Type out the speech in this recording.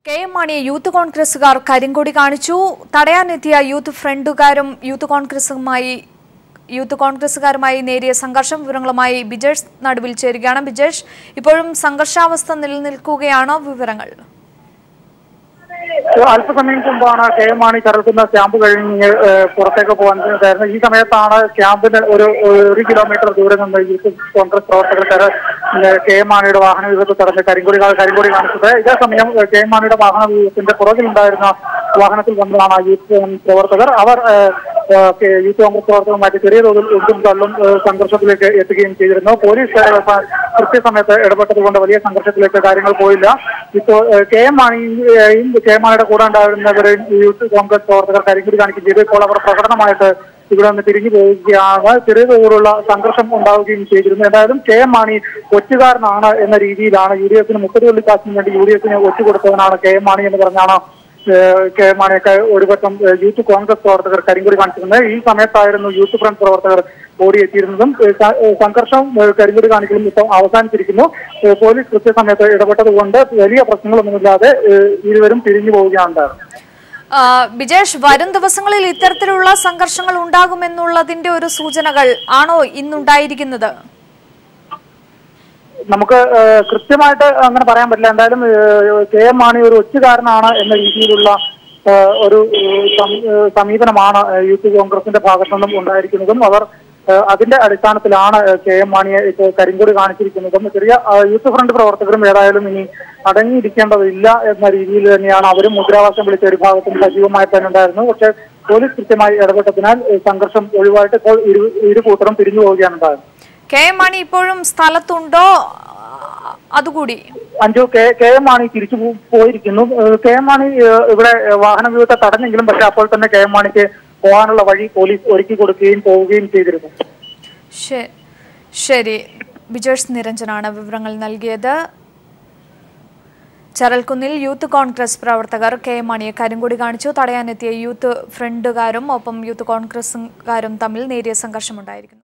K M മാണിയെ youth കോൺഗ്രസുകാർ കരിങ്കൊടി കാണിച്ചു തടയാനെത്തിയ യൂത്ത് ഫ്രണ്ടുകാരും യൂത്ത് കോൺഗ്രസുമായി യൂത്ത് കോൺഗ്രസുകാരുമായി നേരിയ സംഘർഷം വിവരങ്ങളുമായി ബിജേഷ് നടുവിൽ ചേരുകയാണ് ബിജേഷ് ഇപ്പോഴും സംഘർഷാവസ്ഥ നിലനിൽക്കുകയാണോ വിവരങ്ങൾ അല്പസമയം മുമ്പാണ് കെ എം മാണി കറക്കുന്ന ക്യാമ്പ് കഴിഞ്ഞ് ഏഹ്, പുറത്തേക്ക് പോകാൻ തയ്യാറായിരുന്നത് ഈ സമയത്താണ് ക്യാമ്പിന് ഒരു ഒരു കിലോമീറ്റർ ദൂരെ നിന്ന് യൂത്ത് കോൺഗ്രസ് പ്രവർത്തകർ കെ എം മാണിയുടെ വാഹന വ്യൂഹത്തിൽ തടഞ്ഞ് കരിങ്കൊടി കാ- കരിങ്കൊടി കാണിച്ചത് ഇതേ സമയം ഏഹ്, കെ എം മാണിയുടെ വാഹന വ്യൂഹത്തിന്റെ പുറകിലുണ്ടായിരുന്ന വാഹനത്തിൽ വന്നതാണ് ആ യൂത്ത് പ്രവർത്തകർ അവർ ഏഹ്, ഏഹ്, കെ- യൂത്ത് കോൺഗ്രസ് പ്രവർത്തകരുമായിട്ട് ചെറിയ തോതിൽ ഉന്തും തള്ളും ഏഹ്, സംഘർഷത്തിലേക്ക് എത്തുകയും ചെയ്തിരുന്നു പോലീസ് ഏഹ്, സ- കൃത്യസമയത്ത് ഇടപെട്ടതുകൊണ്ട് വലിയ സംഘർഷത്തിലേക്ക് കാര്യങ്ങൾ പോയില്ല ഇപ്പോൾ ഏഹ്, കെ എം മാണിയും കെ എം മാണിയുടെ കൂടെ ഉണ്ടായിരുന്നവരെയും യൂത്ത് കോൺഗ്രസ് പ്രവർത്തകർ കരിങ്കുടി കാണിക്കുകയും ചെയ്തു ഇപ്പോൾ അവർ പ്രകടനമായിട്ട് ഇവിടെ നിന്ന് തിരിഞ്ഞു പോവുകയാണ് ചെറിയ തോതിലുള്ള സംഘർഷം ഉണ്ടാവുകയും ചെയ്തിരുന്നു എന്തായാലും കെ എം മാണി ഒറ്റുകാരനാണ് എന്ന രീതിയിലാണ് യു ഡി എഫിന് മുപ്പത് കൊല്ലിക്കാശിന് വേണ്ടി യു ഡി എഫിന് ഒറ്റുകൊടുത്തവനാണ് കെ എം മാണി എന്ന് പറഞ്ഞാണ് ഏഹ്, കെ എം മാണിയൊക്കെ ഒരുപറ്റം ഏഹ്, യൂത്ത് കോൺഗ്രസ് പ്രവർത്തകർ കരിങ്കുടി കാണിച്ചിരുന്നത് ഈ സമയത്തായിരുന്നു യൂത്ത് ഫ്രണ്ട് പ്രവർത്തകർ ഓടിയെത്തിയിരുന്നതും ഏഹ്, സ- ഏഹ്, സംഘർഷം ഏഹ്, കരിങ്കുടി കാണിക്കലും ഇപ്പോൾ അവസാനിച്ചിരിക്കുന്നു ഏഹ്, പോലീസ് കൃത്യസമയത്ത് ഇടപെട്ടതുകൊണ്ട് വലിയ പ്രശ്നങ്ങളൊന്നുമില്ലാതെ ഏഹ്, ഇരുവരും പിരിഞ്ഞു പോവുകയാണ് ആ, ബിജേഷ് വരും ദിവസങ്ങളിൽ ഇത്തരത്തിലുള്ള സംഘർഷങ്ങൾ ഉണ്ടാകുമെന്നുള്ളതിന്റെ ഒരു സൂചനകൾ ആണോ ഇന്നുണ്ടായിരിക്കുന്നത് നമുക്ക് ഏഹ്, കൃത്യമായിട്ട് അങ്ങനെ പറയാൻ പറ്റില്ല എന്തായാലും ഏഹ്, കെ എം മാണി ഒരു ഒറ്റുകാരനാണ് എന്ന രീതിയിലുള്ള ഏഹ്, ഒരു ഏഹ്, സം- ഏഹ്, സമീപനമാണ് ഏഹ്, യൂത്ത് കോൺഗ്രസിന്റെ ഭാഗത്തു നിന്നും ഉണ്ടായിരിക്കുന്നതും അവർ ഏഹ്, അതിന്റെ അടിസ്ഥാനത്തിലാണ് ഏഹ്, കെ എം മാണിയെ ഇപ്പോൾ കരിങ്കൊടി കാണിച്ചിരിക്കുന്നതും ചെറിയ ഏഹ്, യൂത്ത് ഫ്രണ്ട് പ്രവർത്തകരും ഏതായാലും ഇനി അടങ്ങിയിരിക്കേണ്ടതില്ല എന്ന രീതിയിൽ തന്നെയാണ് അവരും മുദ്രാവാക്യം വിളിച്ച ഒരു ഭാഗത്തും സജീവമായി തന്നെ ഉണ്ടായിരുന്നു പക്ഷേ പോലീസ് കൃത്യമായി ഇടപെട്ടതിനാൽ ഏഹ്, സംഘർഷം ഒഴിവായിട്ട് ഇപ്പോൾ ഇരു ഇരു കൂട്ടരും പിരിഞ്ഞു പോവുകയാണ് ഉണ്ടായത് കെ എം മാണി ഇപ്പോഴും സ്ഥലത്തുണ്ടോ ആ, അതുകൂടി അഞ്ചു കെ കെ എം മാണി തിരിച്ചു പോ- പോയിരിക്കുന്നു ഏഹ് കെ എം മാണി ഏഹ് ഇവിടെ വാഹന വ്യൂഹത്തെ തടഞ്ഞെങ്കിലും പക്ഷെ അപ്പോൾ തന്നെ കെ എം മാണിക്ക് പോകാനുള്ള വഴി പോലീസ് ഒരുക്കി കൊടുക്കുകയും പോവുകയും ചെയ്തിരുന്നു ശ- ശരി ബിജേഷ് നിരഞ്ജനാണ് വിവരങ്ങൾ നൽകിയത് ചരൽക്കുന്നിൽ യൂത്ത് കോൺഗ്രസ് പ്രവർത്തകർ കെ എം മാണിയെ കരിങ്കൊടി കാണിച്ചു തടയാനെത്തിയ യൂത്ത് ഫ്രണ്ടുകാരും ഒപ്പം യൂത്ത് കോൺഗ്രസുകാരും തമ്മിൽ നേരിയ സംഘർഷമുണ്ടായിരിക്കുന്നു